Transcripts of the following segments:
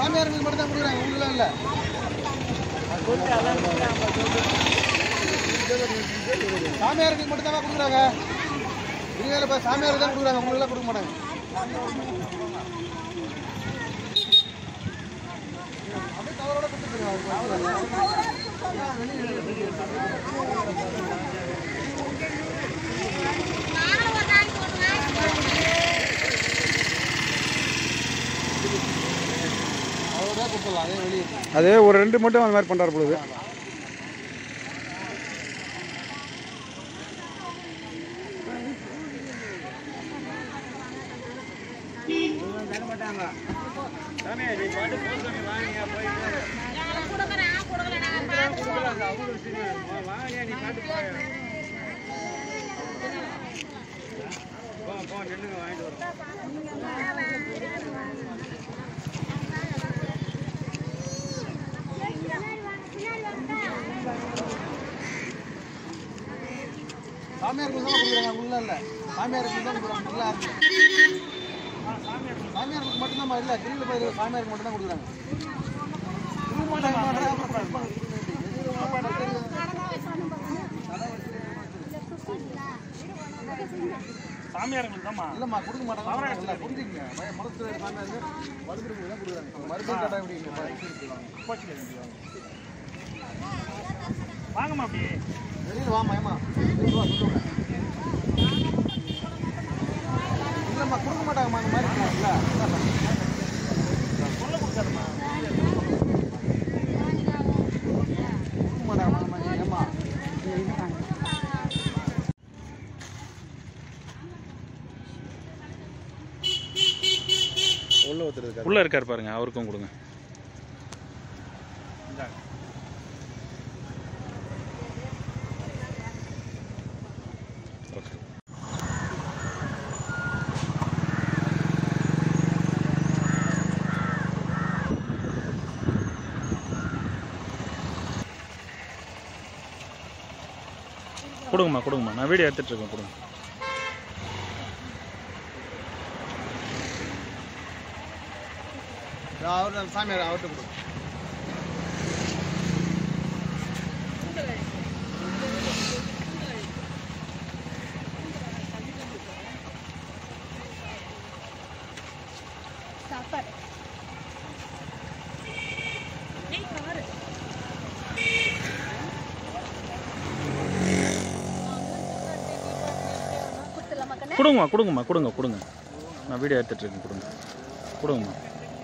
சாமியார்களுக்கு மட்டும் தான் கொடுக்குறாங்க உங்களுக்குலாம் இல்லை சாமியார்களுக்கு மட்டும் தான் கொடுக்குறாங்க இருக்கையில் இப்போ சாமியாருக்கு தான் கொடுக்குறாங்க உங்களுக்குலாம் கொடுக்க மாட்டாங்க அப்படியே கவரோட கொடுத்துருங்க அவ்வளோதான் கொடுத்துடலாம் அதே வெளியே அதே ஒரு ரெண்டு மட்டும் அந்த மாதிரி பண்ணுறாரு பொழுது சாமியாருக்கு தான் கொடுக்குறாங்க உள்ள இல்லை சாமியாருக்கு தான் கொடுக்குறாங்க உள்ள யாருக்கு சாமியாருக்கு மட்டும்தான் இல்லை கிரியில் போய் சாமியாருக்கு மட்டும் தான் கொடுக்குறாங்க கொடுக்க மாட்டாங்க சாமியார்களுக்கு தான்மா இல்லைம்மா கொடுக்க மாட்டாங்க இல்லை புரிஞ்சுக்கங்க பய- மரத்துல சாமியாருக்கு மருத்துவருக்கு தான் கொடுக்குறாங்க மருத்துவம் கேட்டால் எப்படி வாங்கம்மா அப்படி வெளியில் வா மயமா வெளியில் வா சொல்லுங்க இல்லைம்மா கொடுக்க மாட்டாங்கம்மா அந்த மாதிரி இருக்காங்கல்ல சொல்ல கொடுக்காதம்மா கொடுக்க மாட்டாங்கம்மா அந்த மாதிரி ஏம்மா உள்ள ஒருத்தர் உள்ள இருக்காரு பாருங்க அவருக்கும் கொடுங்க ஓகே கொடுங்கம்மா கொடுங்கம்மா நான் வீடியோ எடுத்துட்டு இருக்கேன் கொடுங்க அவர் சாமியார் அவர்கிட்ட கொடு சாப்பாடு ஏய் பாரு கொடுத்துடலாமா கண்ணு கொடுங்கம்மா கொடுங்கம்மா கொடுங்க கொடுங்க நான் வீடியோ எடுத்துட்டு இருக்கேன் கொடுங்க கொடுங்கம்மா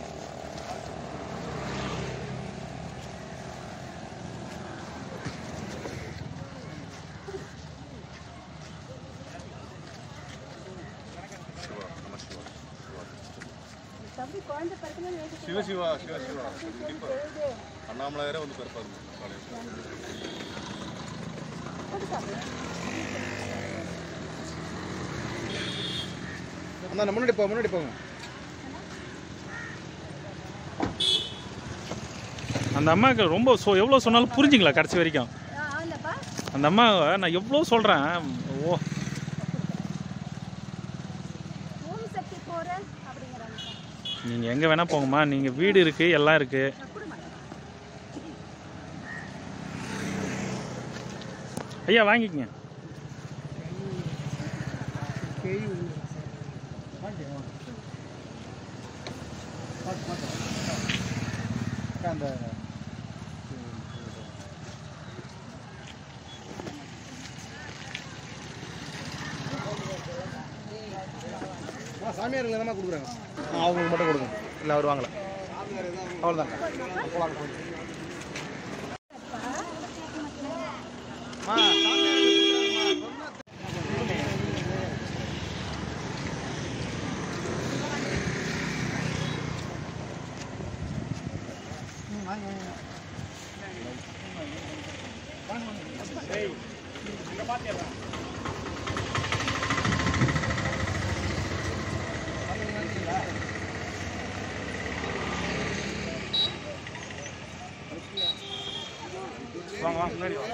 தம்பி குழந்தை பிறக்கணும்னு நினைச்சிட்டு சிவ சிவா சிவ சிவா கண்டிப்பா அண்ணாமலையாரே வந்து பிறப்பாரு காலையில் அந்த முன்னாடி போ முன்னாடி போங்க அந்த அம்மாவுக்கு ரொம்ப சொ எவ்வளோ சொன்னாலும் புரிஞ்சுங்களா கடைசி வரைக்கும் ஆ ஆமாப்பா அந்த அம்மா நான் எவ்வளோ சொல்கிறேன் ஓ ஓம் சக்தி போகிறேன் அப்படிங்கிறாங்க நீங்கள் எங்கே வேணால் போங்கம்மா நீங்கள் வீடு இருக்குது எல்லாம் இருக்குது நான் கொடுமா ஐயா வாங்கிக்கங்க அந்த சாமியாருக்கு என்னமா கொடுக்குறாங்க அவங்களுக்கு மட்டும் கொடுங்க இல்லை அவர் வாங்கல அவ்வளோதாங்க போலாம் போய் வாங்க வாங்க முன்னாடி வாங்க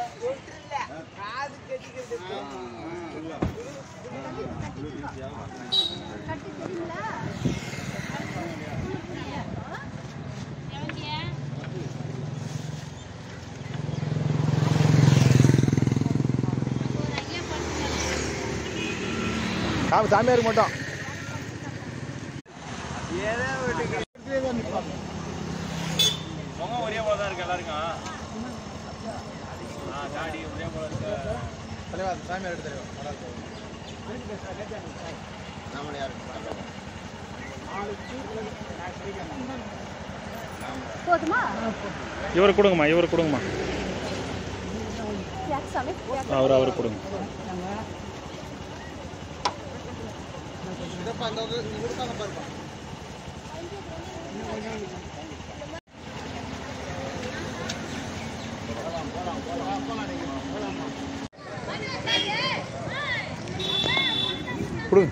கட்டி தெரியுங்களா சாமி சாமியாருக்கு மட்டும் முகம் ஒரே போல தான் இருக்கு எல்லாருக்கும் ஆ தாடி ஒரே போல இருக்கு தலைவா சாமியார் எடுத்து தலைவா நல்லா இருக்கும் நாமளே யாருக்கு போதுமா இவர் கொடுங்கம்மா இவர் கொடுங்கம்மா யார் சாமி யார் அவர் அவர் கொடுங்க இதப்பா அந்த கொடுப்பாங்க பாருப்பா கொடுங்க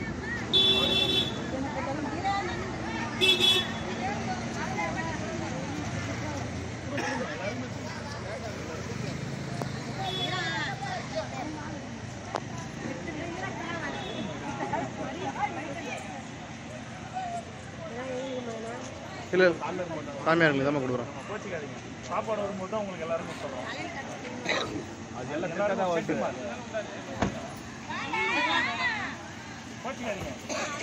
இல்லை சாமியாருக்கு தான் கொடுக்குறோம் கோச்சிக்காதீங்க சாப்பாடு வரும்போது தான் உங்களுக்கு எல்லாருக்கும் சொல்கிறோம் அது எல்லாம் கரெக்டாக தான் வருது கோச்சிக்காதீங்க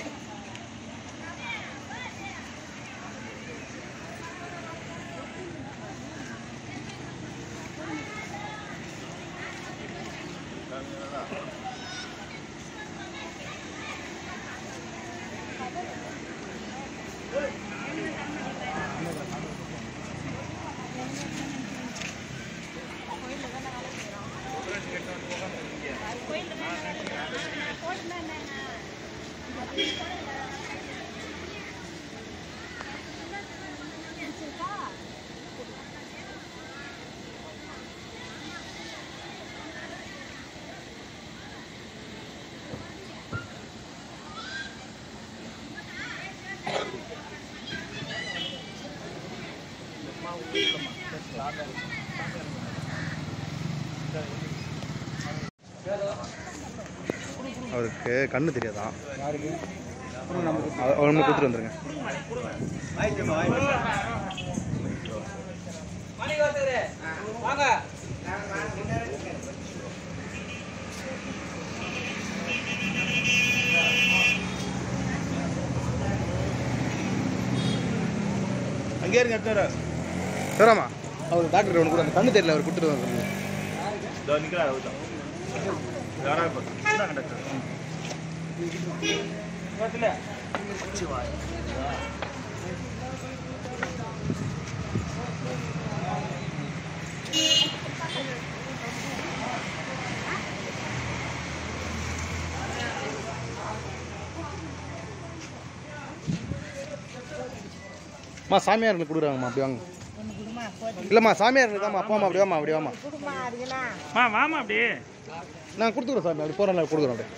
அவருக்கு கண்ணு தெரியாதான் அவர் ஒன்று கொடுத்துட்டு வந்துருங்க அங்கேயே இருங்க எடுத்துறா சரிம்மா அவர் டாக்டர் ஒன்று கூட அந்த கண்ணு தெரியல அவர் கொடுத்துட்டு வந்துருங்க இதோ நிற்கிறார் அவர் தான் யாராவது பார்த்து இந்தாங்க டாக்டர் அம்மா சாமியாருக்கு கொடுக்குறாங்கம்மா அப்படி வாங்க இல்லைம்மா சாமியாருக்கு தான்மா அப்பா அம்மா அப்படி வாம்மா அப்படி வாம்மா மா வாமா அப்படியே நான் கொடுத்துக்குறேன் சாமி அப்படி போகிறேன் கொடுக்குறோம் அப்படியே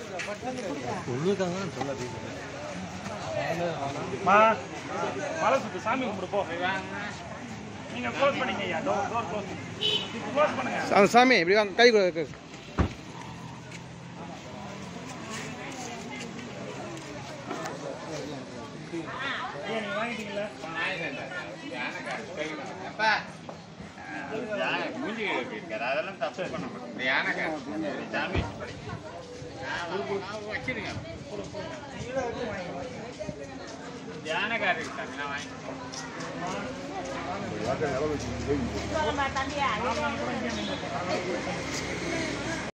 மா மலை சுத்து சாமி கும்பிடு போ நீங்க க்ளோஸ் பண்ணீங்க ஐயா டோர் டோர் க்ளோஸ் க்ளோஸ் பண்ணுங்க அந்த சாமி இப்படி வாங்க கை கொடு. ஐயா நீங்க வாங்கிட்டீங்களா அதெல்லாம் தப்பு பண்ண மாட்டேன் யானை சாமி வச்சிருங்க யானைக்காரர் இருக்காங்க நான் வாங்கி